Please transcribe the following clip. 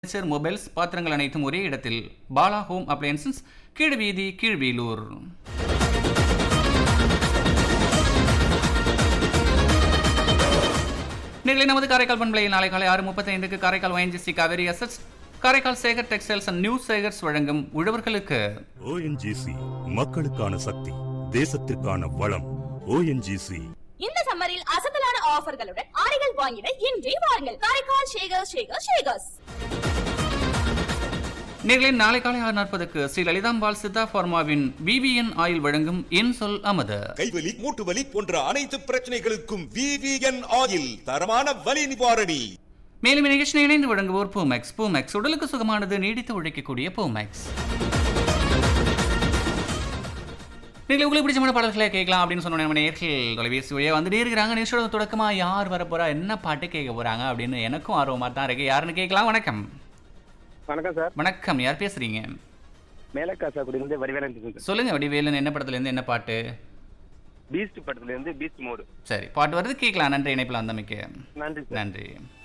furniture mobiles பாத்திரங்கள் அனைத்தும் ஒரே இடத்தில் பாலா ஹோம் அப்ளையன்சஸ் கீழ் வீதி கீழ்வேலூர் நிகழ்ச்சி நமது காரைக்கால் பண்பலை நாளை காலை ஆறு முப்பத்தைந்துக்கு Karaikal ONGC Cauvery assets Karaikal Sekar textiles and new Sekars வழங்கும் உழவர்களுக்கு ஓஎன்ஜிசி மக்களுக்கான சக்தி தேசத்திற்கான வளம் ஓஎன்ஜிசி இந்த சம்மரில் அசத்தலான ஆஃபர்களுடன் ஆடைகள் வாங்கிட இன்றே வாருங்கள் காரைக்கால் ஷேகர் ஷேகர் ஷேகர்ஸ் நிகழ்ச்சியின் நாளை காலை ஆறு நாற்பதுக்கு ஸ்ரீ லலிதாம்பாள் சித்தா ஃபார்மாவின் விவிஎன் ஆயில் வழங்கும் என் சொல் அமத கைவலி மூட்டு வலி போன்ற அனைத்து பிரச்சனைகளுக்கும் விவிஎன் ஆயில் தரமான வலி நிவாரணி மேலும் நிகழ்ச்சியை இணைந்து வழங்குவோர் பூமேக்ஸ் பூமேக்ஸ் உடலுக்கு சுகமானது நீடித்து உழைக்கக்கூடிய பூமேக்ஸ் நீங்கள் உங்களுக்கு பிடிச்சமான பாடல்களை கேட்கலாம் அப்படின்னு சொன்ன நம்ம நேர்கள் தொலைபேசி வழியாக வந்துட்டே இருக்கிறாங்க நிகழ்ச்சியோட தொடக்கமாக யார் வர போறா என்ன பாட்டு கேட்க போறாங்க அப்படின்னு எனக்கும் ஆர்வமாக தான் இருக்கு யாருன்னு கேட்கலாம் வணக்கம் வணக்கம் சார் வணக்கம் யார் பேசுறீங்க மேலக்காசாக்குடியிலிருந்து வடிவேலன் பேசுறேன் சொல்லுங்க வடிவேலன் என்ன படத்துல இருந்து என்ன பாட்டு பீஸ்ட் படத்துல இருந்து பீஸ்ட் மோடு சரி பாட்டு வருது கேட்கலாம் நன்றி இணைப்பில் வந்தமைக்கு நன்றி சார் நன்றி